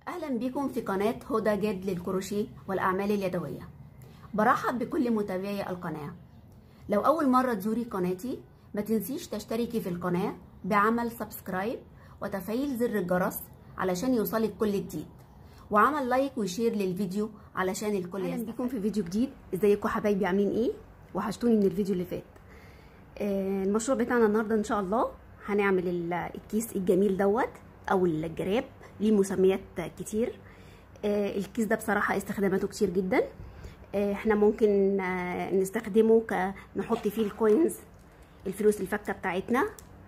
أهلا بكم في قناة هدى جد للكروشيه والأعمال اليدوية برحب بكل متابعي القناة لو أول مرة تزوري قناتي ما تنسيش تشتركي في القناة بعمل سبسكرايب وتفعيل زر الجرس علشان يوصلك كل جديد وعمل لايك وشير للفيديو علشان الكل اهلا يستفاد بكم في فيديو جديد ازيكم حبايبي عاملين ايه وحشتوني من الفيديو اللي فات آه المشروع بتاعنا النهارده ان شاء الله هنعمل ال- الكيس الجميل دوت او الجراب ليه مسميات كتير آه الكيس ده بصراحه استخداماته كتير جدا آه احنا ممكن آه نستخدمه ك نحط فيه الكوينز الفلوس الفكه بتاعتنا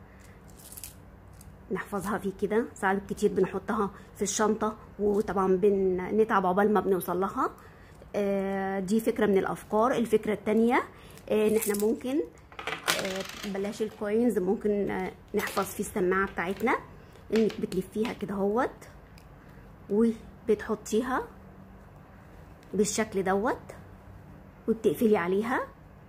نحفظها فيه كده ساعات كتير بنحطها في الشنطه وطبعا بنتعب عقبال ما بنوصل لها آه، دي فكره من الافكار الفكره التانية آه، ان احنا ممكن آه، بلاش الكوينز ممكن آه، نحفظ فيه السماعه بتاعتنا انك بتلفيها كده اهوت وبتحطيها بالشكل دوت وبتقفلي عليها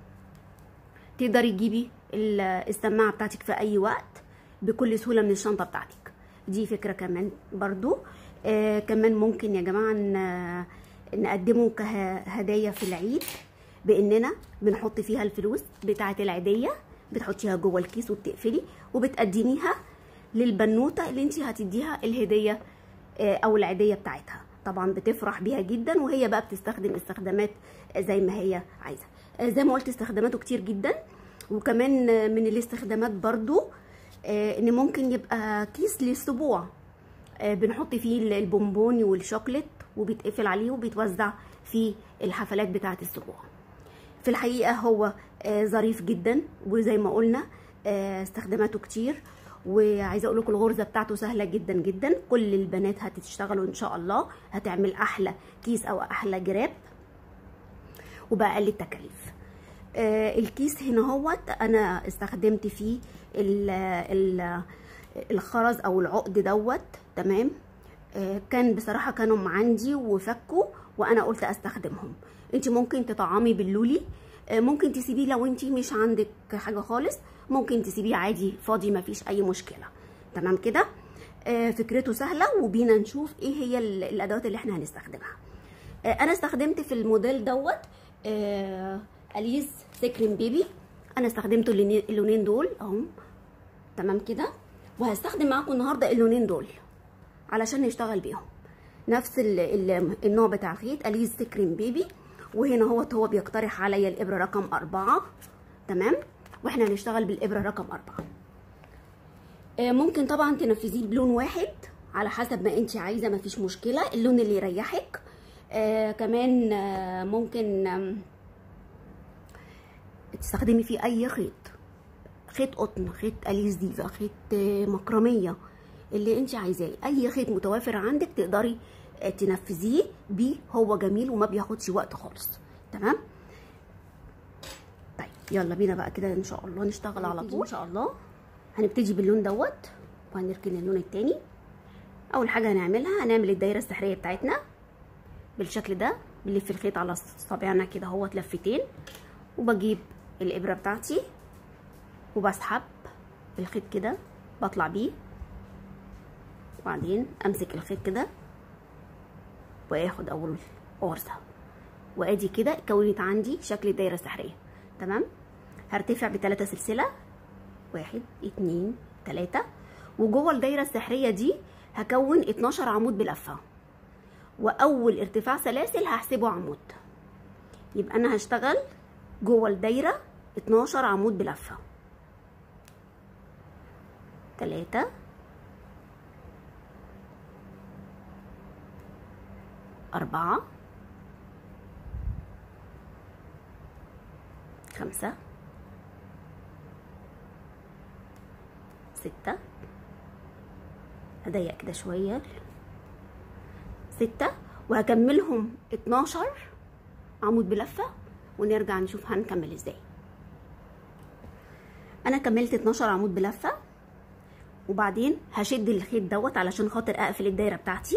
تقدري تجيبي ال- السماعه بتاعتك في اي وقت بكل سهوله من الشنطه بتاعتك دي فكره كمان برضو آه كمان ممكن يا جماعه ن- نقدمه كهدايا في العيد باننا بنحط فيها الفلوس بتاعه العيديه بتحطيها جوه الكيس وبتقفلي وبتقدميها للبنوته اللي انت هتديها الهديه آه، او العيديه بتاعتها طبعا بتفرح بيها جدا وهي بقى بتستخدم استخدامات زي ما هي عايزه آه، زي ما قلت استخداماته كتير جدا وكمان آه، من الاستخدامات برضو آه، ان ممكن يبقى كيس للسبوع آه، بنحط فيه البونبوني والشوكليت وبيتقفل عليه وبيتوزع في الحفلات بتاعه السبوع في الحقيقه هو آه، ظريف جدا وزي ما قلنا آه، استخداماته كتير وعايزه اقول لكم الغرزه بتاعته سهله جدا جدا كل البنات هتشتغلوا ان شاء الله هتعمل احلى كيس او احلى جراب وباقل التكاليف آه، الكيس هنا هوت انا استخدمت فيه ال ال الخرز او العقد دوت تمام آه، كان بصراحه كانوا عندي وفكوا وانا قلت استخدمهم انت ممكن تطعمي باللولي آه، ممكن تسيبيه لو انت مش عندك حاجه خالص ممكن تسيبيه عادي فاضي مفيش اي مشكله تمام كده آه، فكرته سهله وبينا نشوف ايه هي ال- الادوات اللي احنا هنستخدمها آه، انا استخدمت في الموديل دوت آه، اليز سكرين بيبي انا استخدمت اللونين- اللونين دول اهم تمام كده وهستخدم معاكم النهارده اللونين دول علشان نشتغل بيهم نفس ال ال النوع بتاع الخيط اليز سكرين بيبي وهنا هو هو بيقترح عليا الابره رقم أربعة تمام واحنا هنشتغل بالابره رقم أربعة آه، ممكن طبعا تنفذيه بلون واحد على حسب ما انت عايزه مفيش مشكله اللون اللي يريحك آه كمان آه ممكن آم، تستخدمي فيه اي خيط خيط قطن خيط اليز ديفا خيط آه، مكرميه اللي انت عايزاه اي خيط متوافر عندك تقدري آه، تنفذيه بيه هو جميل وما بياخدش وقت خالص تمام طيب يلا بينا بقى كده ان شاء الله نشتغل على طول ان شاء الله هنبتدي باللون دوت وهنركن اللون التاني اول حاجه هنعملها هنعمل الدايره السحريه بتاعتنا بالشكل ده بنلف الخيط على صابعنا كده اهوت لفتين وبجيب الابره بتاعتي وبسحب الخيط كده بطلع بيه وبعدين امسك الخيط كده واخد اول غرزه وادي كده كونت عندي شكل الدايره السحريه تمام هرتفع بثلاثة سلسله واحد اتنين تلاتة وجوه الدايره السحريه دي هكون 12 عمود بلفه واول ارتفاع سلاسل هحسبه عمود يبقى انا هشتغل جوه الدايره 12 عمود بلفه تلاتة أربعة خمسة ستة هضيق كده شوية ستة وهكملهم اتناشر عمود بلفة ونرجع نشوف هنكمل ازاي انا كملت 12 عمود بلفة وبعدين هشد الخيط دوت علشان خاطر اقفل الدايرة بتاعتي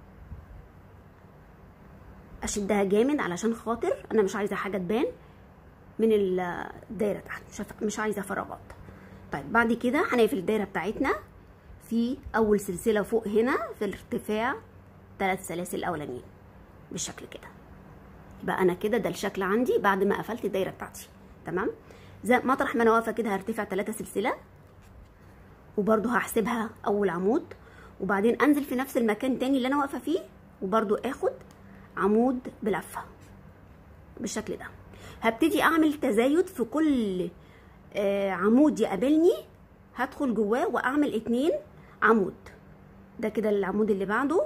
اشدها جامد علشان خاطر انا مش عايزة حاجة تبان من الدايرة تحت مش عايزة- مش عايزة فراغات طيب بعد كده هنقفل الدايرة بتاعتنا في اول سلسلة فوق هنا في الارتفاع ثلاث سلاسل الاولانيين بالشكل كده يبقى انا كده ده الشكل عندي بعد ما قفلت الدايره بتاعتي تمام زي مطرح ما انا واقفه كده هرتفع ثلاثة سلسله وبرده هحسبها اول عمود وبعدين انزل في نفس المكان تاني اللي انا واقفه فيه وبرده اخد عمود بلفه بالشكل ده هبتدي اعمل تزايد في كل آه عمود يقابلني هدخل جواه واعمل اتنين عمود ده كده العمود اللي بعده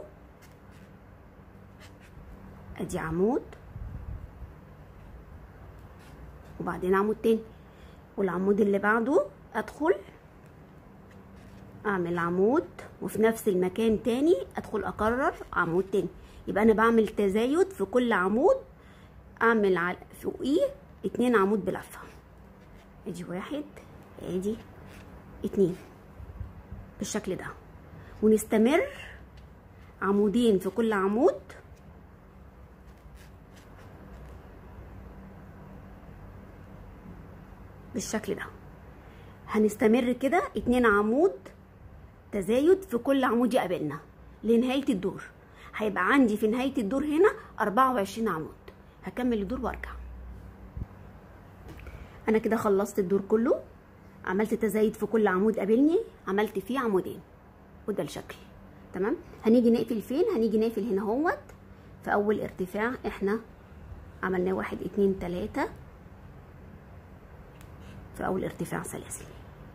ادي عمود وبعدين عمود تاني والعمود اللي بعده ادخل اعمل عمود وفي نفس المكان تاني ادخل اكرر عمود تاني يبقى انا بعمل تزايد في كل عمود اعمل فوقيه اتنين عمود بلفه ادي واحد ادي اتنين بالشكل ده ونستمر عمودين في كل عمود بالشكل ده هنستمر كده اتنين عمود تزايد في كل عمود يقابلنا لنهاية الدور هيبقى عندي في نهاية الدور هنا أربعة وعشرين عمود هكمل الدور وارجع أنا كده خلصت الدور كله عملت تزايد في كل عمود قابلني عملت فيه عمودين وده الشكل تمام هنيجي نقفل فين هنيجي نقفل هنا اهوت في اول ارتفاع احنا عملناه واحد اتنين تلاتة في اول ارتفاع سلاسل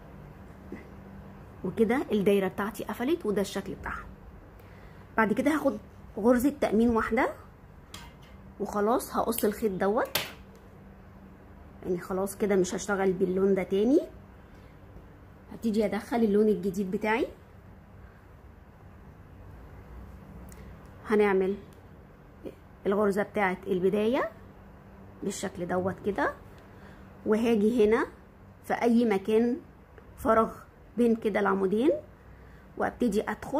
وكده الدايرة بتاعتي قفلت وده الشكل بتاعها بعد كده هاخد غرزة تأمين واحدة وخلاص هقص الخيط دوت يعني خلاص كده مش هشتغل باللون ده تاني هبتدي ادخل اللون الجديد بتاعي هنعمل الغرزة بتاعت البداية بالشكل دوت كده وهاجي هنا في اي مكان فراغ بين كده العمودين وابتدي ادخل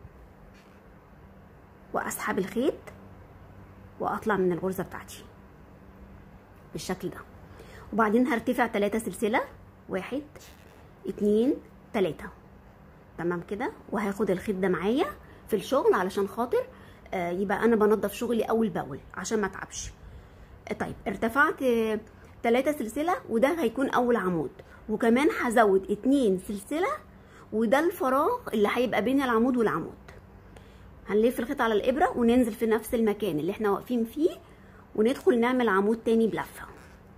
واسحب الخيط واطلع من الغرزة بتاعتي بالشكل ده وبعدين هرتفع ثلاثة سلسلة واحد اتنين تلاتة تمام كده وهاخد الخيط ده معايا في الشغل علشان خاطر آه يبقى انا بنضف شغلي اول باول عشان ما اتعبش آه طيب ارتفعت آه تلاتة سلسلة وده هيكون اول عمود وكمان هزود اتنين سلسلة وده الفراغ اللي هيبقى بين العمود والعمود هنلف الخيط على الابرة وننزل في نفس المكان اللي احنا واقفين فيه وندخل نعمل عمود تاني بلفة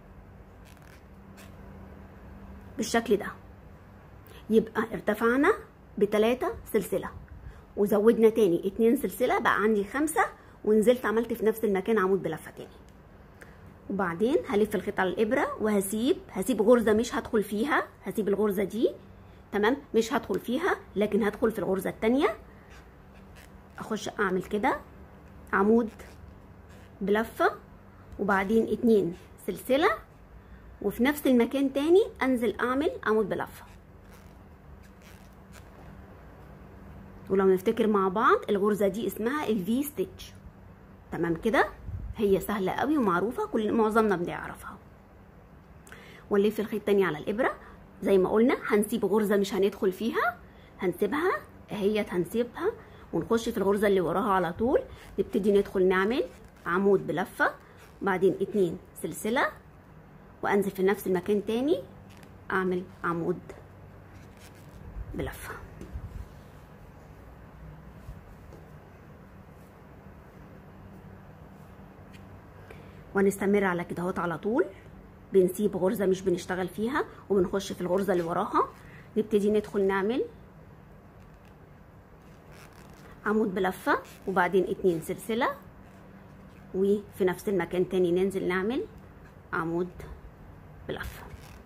بالشكل ده يبقى ارتفعنا بتلاتة سلسلة وزودنا تاني اتنين سلسلة بقى عندي خمسة ونزلت عملت في نفس المكان عمود بلفة تاني وبعدين هلف الخيط على الابرة وهسيب هسيب غرزة مش هدخل فيها هسيب الغرزة دي تمام مش هدخل فيها لكن هدخل في الغرزة التانية اخش اعمل كده عمود بلفة وبعدين اتنين سلسلة وفي نفس المكان تاني انزل اعمل عمود بلفه ولو نفتكر مع بعض الغرزه دي اسمها الفي ستيتش تمام كده هي سهله قوي ومعروفه كل معظمنا بنعرفها ونلف الخيط تاني على الابره زي ما قلنا هنسيب غرزه مش هندخل فيها هنسيبها اهيت هنسيبها ونخش في الغرزه اللي وراها على طول نبتدي ندخل نعمل عمود بلفه بعدين اتنين سلسله وانزل في نفس المكان تاني اعمل عمود بلفه ونستمر على كده اهوت على طول بنسيب غرزه مش بنشتغل فيها وبنخش في الغرزه اللي وراها نبتدي ندخل نعمل عمود بلفه وبعدين اتنين سلسله وفي نفس المكان تاني ننزل نعمل عمود بلفه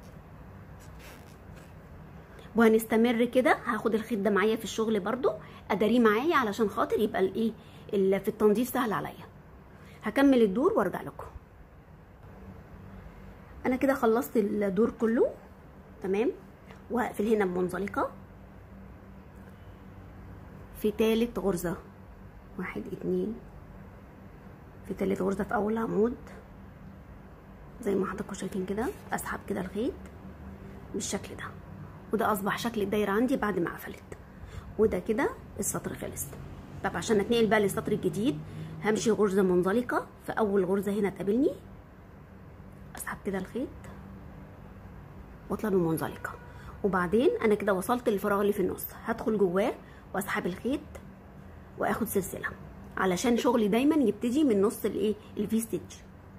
وهنستمر كده هاخد الخيط ده معايا في الشغل برضو اداريه معايا علشان خاطر يبقى الايه في التنظيف سهل عليا هكمل الدور وارجع لكم انا كده خلصت الدور كله تمام وهقفل هنا بمنزلقه في تالت غرزه واحد اتنين في تالت غرزه في اول عمود زي ما حضراتكم شايفين كده اسحب كده الخيط بالشكل ده وده اصبح شكل الدايره عندي بعد ما قفلت وده كده السطر خلص طب عشان اتنقل بقى للسطر الجديد همشي غرزه منزلقه في اول غرزه هنا تقابلني اسحب كده الخيط واطلع بمنزلقه وبعدين انا كده وصلت للفراغ اللي في النص هدخل جواه واسحب الخيط واخد سلسله علشان شغلي دايما يبتدي من نص الايه الفي ستيتش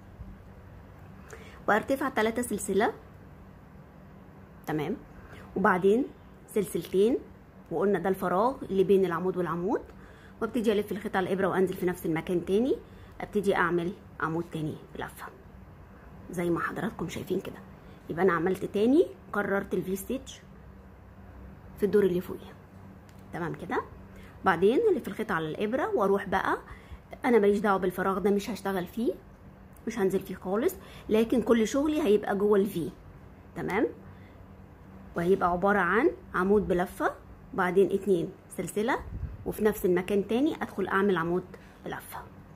وارتفع ثلاثة سلسله تمام وبعدين سلسلتين وقلنا ده الفراغ اللي بين العمود والعمود وابتدي الف الخيط على الابره وانزل في نفس المكان تاني ابتدي اعمل عمود تاني بلفه زي ما حضراتكم شايفين كده يبقى انا عملت تاني كررت الفي ستيتش في الدور اللي فوقيه تمام كده بعدين الف الخيط على الابره واروح بقى انا ماليش دعوه بالفراغ ده مش هشتغل فيه مش هنزل فيه خالص لكن كل شغلي هيبقى جوه الفي تمام وهيبقى عباره عن عمود بلفه بعدين اتنين سلسله وفي نفس المكان تاني ادخل اعمل عمود بلفه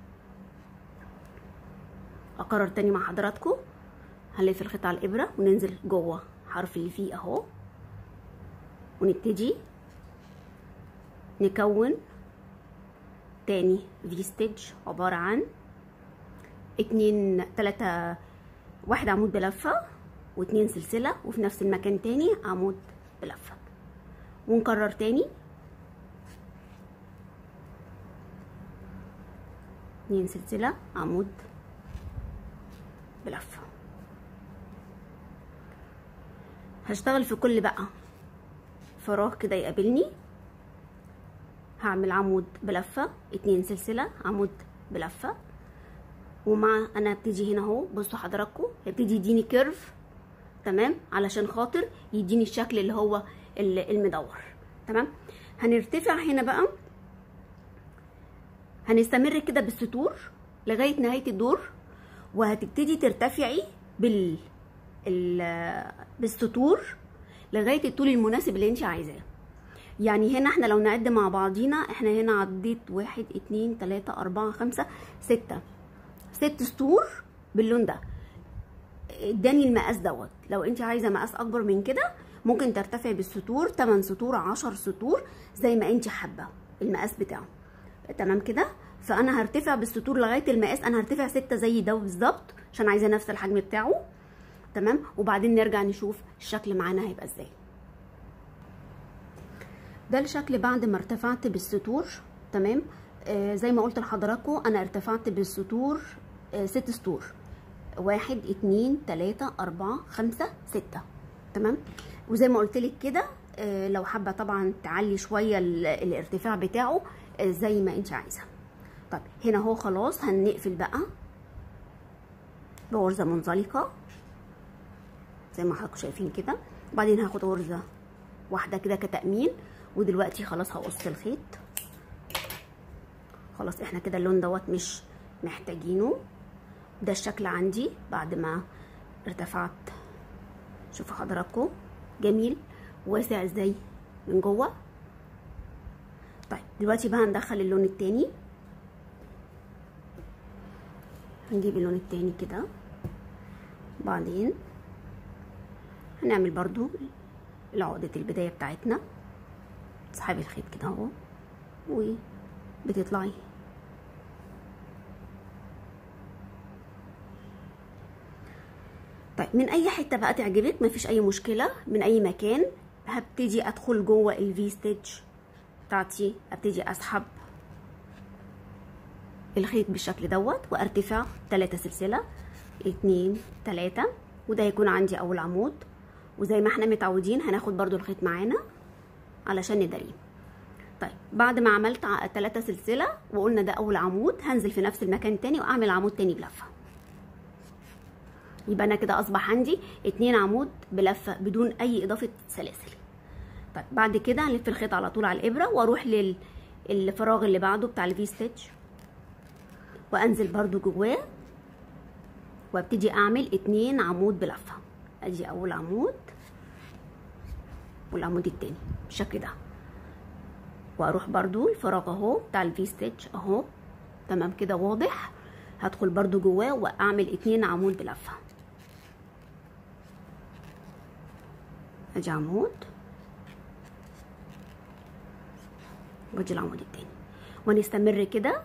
اكرر تاني مع حضراتكم هنلف الخيط على الابره وننزل جوه حرف اللي فيه اهو ونبتدي نكون تاني في ستيتش عبارة عن اتنين تلاتة واحد عمود بلفة واتنين سلسلة وفي نفس المكان تاني عمود بلفة ونكرر تاني اتنين سلسلة عمود بلفة هشتغل في كل بقى فراغ كده يقابلني هعمل عمود بلفة اتنين سلسلة عمود بلفة ومع انا هبتدي هنا اهو بصوا حضراتكم هيبتدي يديني كيرف تمام علشان خاطر يديني الشكل اللي هو المدور تمام هنرتفع هنا بقى هنستمر كده بالسطور لغايه نهايه الدور وهتبتدي ترتفعي بال ال... بالسطور لغايه الطول المناسب اللي انت عايزاه يعني هنا احنا لو نعد مع بعضينا احنا هنا عديت واحد اتنين تلاتة اربعة خمسة ستة ست سطور باللون ده اداني المقاس دوت لو انت عايزه مقاس اكبر من كده ممكن ترتفعي بالسطور 8 سطور 10 سطور زي ما انت حابه المقاس بتاعه تمام كده فانا هرتفع بالسطور لغايه المقاس انا هرتفع ستة زي ده بالظبط عشان عايزه نفس الحجم بتاعه تمام وبعدين نرجع نشوف الشكل معانا هيبقى ازاي ده الشكل بعد ما ارتفعت بالسطور تمام آه زي ما قلت لحضراتكم انا ارتفعت بالسطور آه ست سطور واحد اتنين تلاتة اربعة خمسة ستة تمام وزي ما قلت لك كده آه لو حابه طبعا تعلي شويه الارتفاع بتاعه آه زي ما انت عايزه طب هنا اهو خلاص هنقفل بقى بغرزه منزلقه زي ما حضراتكم شايفين كده وبعدين هاخد غرزه واحده كده كتأمين ودلوقتي خلاص هقص الخيط خلاص احنا كده اللون دوت مش محتاجينه ده الشكل عندي بعد ما ارتفعت شوفوا حضراتكم جميل واسع ازاي من جوه طيب دلوقتي بقى هندخل اللون التاني هنجيب اللون التاني كده بعدين هنعمل برضو العقدة البداية بتاعتنا تسحبي الخيط كده اهو وبتطلعي طيب من اي حته بقى تعجبك مفيش اي مشكله من اي مكان هبتدي ادخل جوه الفي ستيتش بتاعتي ابتدي اسحب الخيط بالشكل دوت وارتفع ثلاثة سلسله اتنين تلاتة وده هيكون عندي اول عمود وزي ما احنا متعودين هناخد برضو الخيط معانا علشان نداريه طيب بعد ما عملت ثلاثة سلسله وقلنا ده اول عمود هنزل في نفس المكان تاني واعمل عمود تاني بلفه يبقى انا كده اصبح عندي اتنين عمود بلفه بدون اي اضافه سلاسل طيب بعد كده هنلف الخيط على طول على الابره واروح للفراغ اللي بعده بتاع الفي ستيتش وانزل برده جواه وابتدي اعمل اتنين عمود بلفه ادي اول عمود والعمود التاني بالشكل ده واروح برضو الفراغ اهو بتاع الفي ستيتش اهو تمام كده واضح هدخل برضو جواه واعمل اتنين عمود بلفه ادي عمود وادي العمود التاني ونستمر كده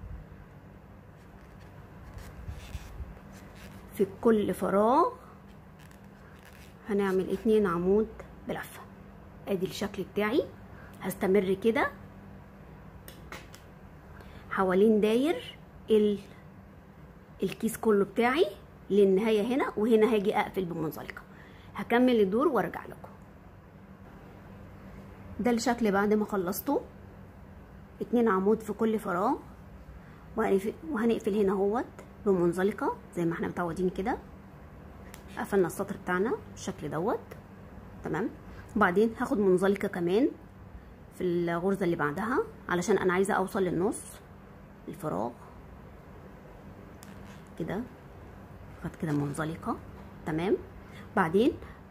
في كل فراغ هنعمل اتنين عمود بلفة ادي الشكل بتاعي هستمر كده حوالين داير ال... الكيس كله بتاعي للنهاية هنا وهنا هاجي اقفل بمنزلقة هكمل الدور وارجع لكم ده الشكل بعد ما خلصته اتنين عمود في كل فراغ وهنقفل, وهنقفل هنا اهوت بمنزلقة زي ما احنا متعودين كده قفلنا السطر بتاعنا بالشكل دوت تمام وبعدين هاخد منزلقة كمان في الغرزة اللي بعدها علشان انا عايزة اوصل للنص الفراغ كده خد كده منزلقة تمام بعدين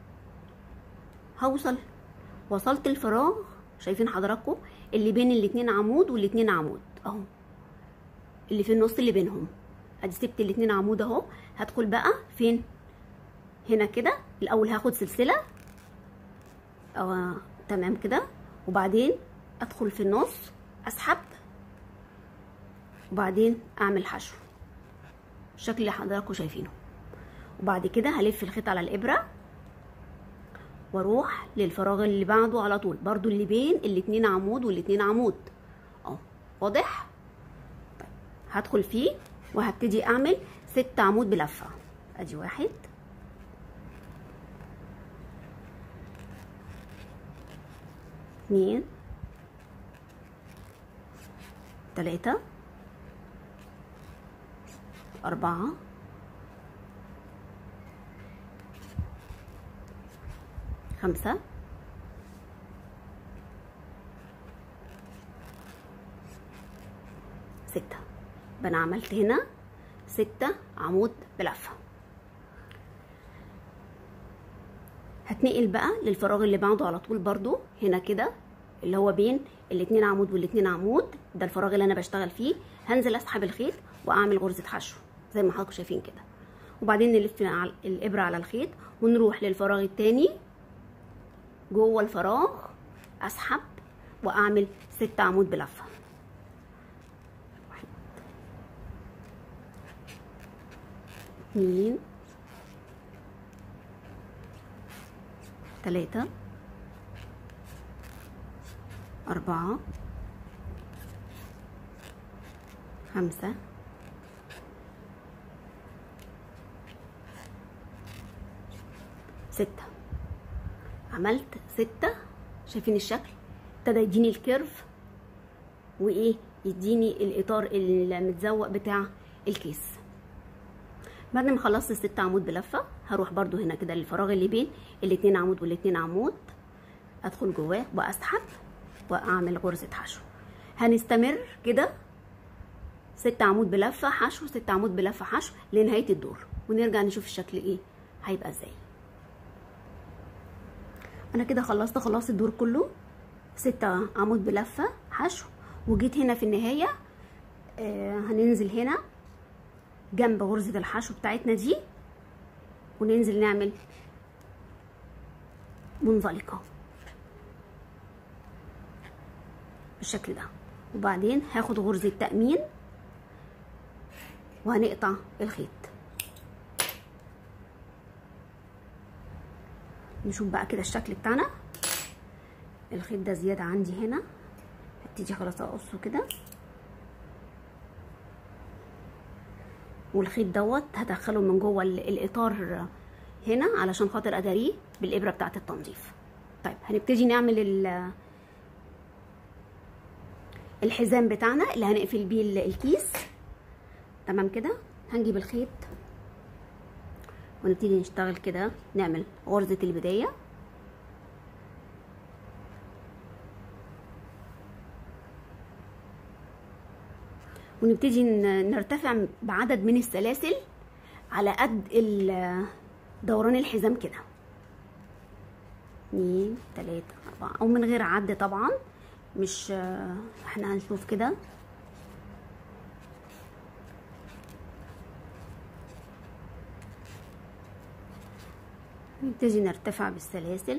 هوصل وصلت الفراغ شايفين حضراتكم اللي بين الاتنين عمود والاتنين عمود اهو اللي في النص اللي بينهم ادي سبت الاتنين عمود اهو هدخل بقى فين هنا كده الاول هاخد سلسله اه تمام كده وبعدين ادخل في النص اسحب وبعدين اعمل حشو الشكل اللي حضراتكم شايفينه وبعد كده هلف الخيط على الابره واروح للفراغ اللي بعده على طول برضو اللي بين الاتنين عمود والاتنين عمود اهو واضح طيب هدخل فيه وهبتدي اعمل ست عمود بلفه ادي واحد اتنين تلاتة أربعة خمسة ستة يبقى أنا عملت هنا ستة عمود بلفة هتنقل بقى للفراغ اللي بعده على طول برضو هنا كده اللي هو بين الاتنين عمود والاتنين عمود ده الفراغ اللي انا بشتغل فيه هنزل اسحب الخيط واعمل غرزة حشو زي ما حضراتكم شايفين كده وبعدين نلف الابرة على الخيط ونروح للفراغ التاني جوه الفراغ اسحب واعمل ست عمود بلفه واحد اتنين تلاتة أربعة خمسة ستة عملت ستة شايفين الشكل ابتدى يديني الكيرف وايه يديني الاطار المتزوق بتاع الكيس بعد ما خلصت الست عمود بلفه هروح برضو هنا كده للفراغ اللي بين الاتنين عمود والاتنين عمود ادخل جواه واسحب واعمل غرزه حشو هنستمر كده ست عمود بلفه حشو ست عمود بلفه حشو لنهايه الدور ونرجع نشوف الشكل ايه هيبقى ازاي انا كده خلصت خلاص الدور كله ستة عمود بلفة حشو وجيت هنا في النهاية آه هننزل هنا جنب غرزة الحشو بتاعتنا دي وننزل نعمل منزلقة بالشكل ده وبعدين هاخد غرزة تأمين وهنقطع الخيط نشوف بقى كده الشكل بتاعنا الخيط ده زيادة عندي هنا هبتدي خلاص اقصه كده والخيط دوت هدخله من جوه الاطار هنا علشان خاطر اداريه بالابره بتاعه التنظيف طيب هنبتدي نعمل الحزام بتاعنا اللي هنقفل بيه الكيس تمام كده هنجيب الخيط ونبتدي نشتغل كده نعمل غرزة البداية ونبتدي نرتفع بعدد من السلاسل على قد دوران الحزام كده اتنين تلاتة اربعة او من غير عد طبعا مش احنا هنشوف كده نبتدي نرتفع بالسلاسل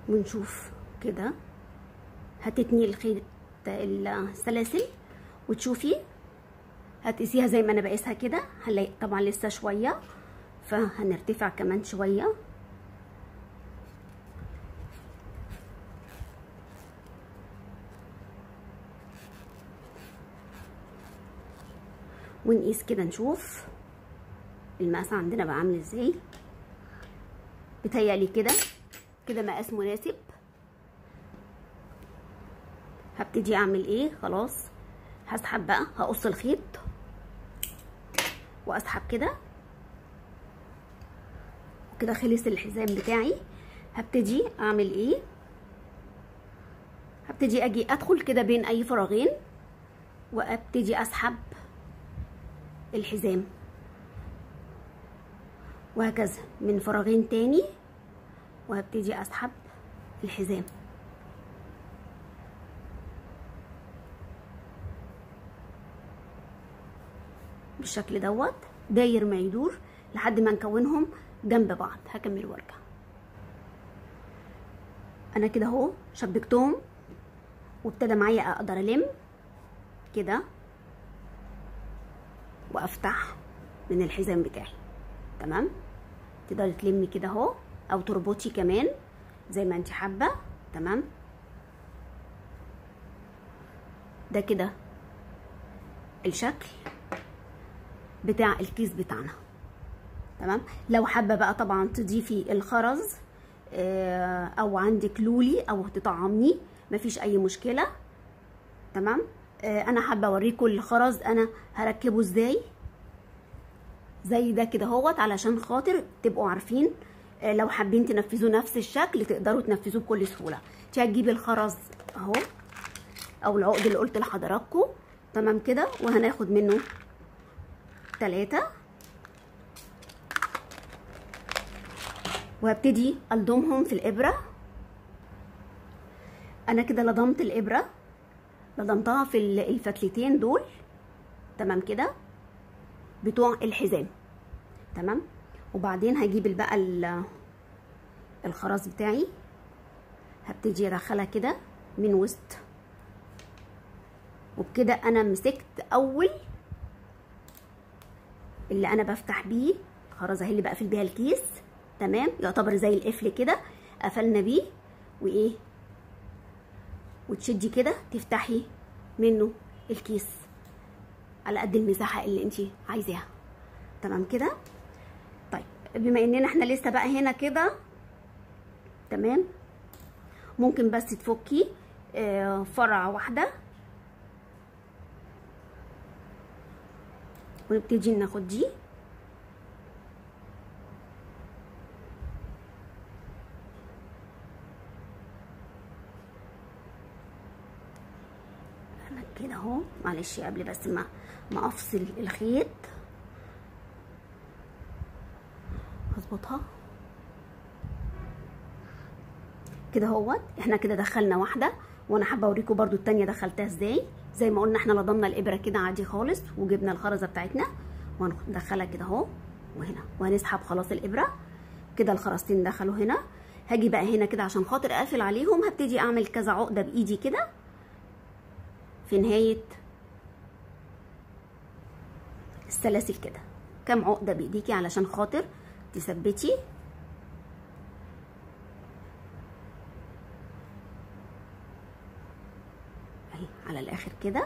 ونشوف كده هتتني الخيط السلاسل وتشوفي هتقيسيها زي ما انا بقيسها كده هنلاقي طبعا لسه شويه فهنرتفع كمان شويه ونقيس كده نشوف المقاس عندنا بقى عامل ازاي بتهيألي كده كده مقاس مناسب هبتدي اعمل ايه خلاص هسحب بقى هقص الخيط واسحب كده كده خلص الحزام بتاعي هبتدي اعمل ايه هبتدي اجي ادخل كده بين اي فراغين وابتدي اسحب الحزام وهكذا من فراغين تاني وهبتدي اسحب الحزام بالشكل دوت داير ما يدور لحد ما نكونهم جنب بعض هكمل وارجع انا كده اهو شبكتهم وابتدى معايا اقدر الم كده وافتح من الحزام بتاعي تمام تقدري تلمي كده اهو او تربطي كمان زي ما انت حابه تمام ده كده الشكل بتاع الكيس بتاعنا تمام لو حابه بقى طبعا تضيفي الخرز او عندك لولي او تطعميه مفيش اي مشكله تمام انا حابه اوريكم الخرز انا هركبه ازاي زي ده كده اهوت علشان خاطر تبقوا عارفين لو حابين تنفذوا نفس الشكل تقدروا تنفذوه بكل سهوله انت هتجيبي الخرز اهو او العقد اللي قلت لحضراتكم تمام كده وهناخد منه ثلاثة وهبتدي الضمهم في الابره انا كده لضمت الابره لضمتها في الفتلتين دول تمام كده بتوع الحزام تمام وبعدين هجيب بقى الخراز بتاعي هبتدي ادخلها كده من وسط وبكده انا مسكت اول اللي انا بفتح بيه خرز اهي اللي بقفل بيها الكيس تمام يعتبر زي القفل كده قفلنا بيه وايه وتشدي كده تفتحي منه الكيس على قد المساحه اللي انت عايزاها تمام كده طيب بما اننا احنا لسه بقى هنا كده تمام ممكن بس تفكي آه فرع واحده ونبتدي ناخد دي كده اهو معلش قبل بس ما ما افصل الخيط هظبطها كده اهوت احنا كده دخلنا واحده وانا حابه اوريكم برده التانيه دخلتها ازاي زي ما قلنا احنا لضمنا الابره كده عادي خالص وجبنا الخرزه بتاعتنا وهندخلها كده اهو وهنا وهنسحب خلاص الابره كده الخرزتين دخلوا هنا هاجي بقى هنا كده عشان خاطر اقفل عليهم هبتدي اعمل كذا عقده بايدي كده في نهايه السلاسل كده كام عقده بايديكي علشان خاطر تثبتي اهي على الاخر كده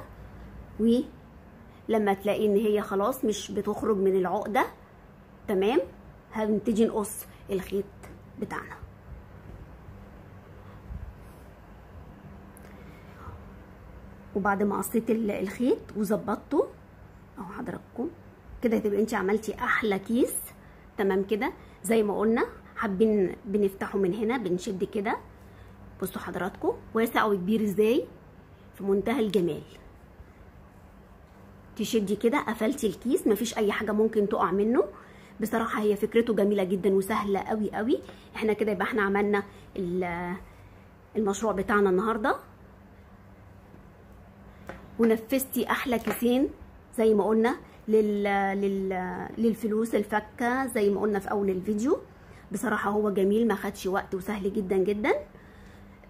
ولما تلاقي ان هي خلاص مش بتخرج من العقده تمام هنبتدي نقص الخيط بتاعنا وبعد ما قصيت الخيط وظبطته اهو حضراتكم كده تبقى انت عملتي احلى كيس تمام كده زي ما قلنا حابين بنفتحه من هنا بنشد كده بصوا حضراتكم واسع وكبير ازاي في منتهى الجمال تشدي كده قفلتي الكيس مفيش اي حاجه ممكن تقع منه بصراحه هي فكرته جميله جدا وسهله قوي قوي احنا كده يبقى احنا عملنا المشروع بتاعنا النهارده ونفذتي احلى كيسين زي ما قلنا لل... لل... للفلوس الفكه زي ما قلنا في اول الفيديو بصراحه هو جميل ما خدش وقت وسهل جدا جدا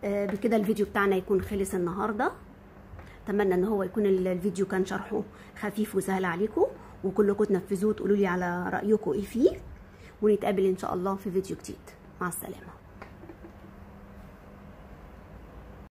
آه، بكده الفيديو بتاعنا يكون خلص النهارده اتمنى ان هو يكون ال- الفيديو كان شرحه خفيف وسهل عليكم وكلكم تنفذوه وتقولوا لي على رايكم ايه فيه ونتقابل ان شاء الله في فيديو جديد مع السلامه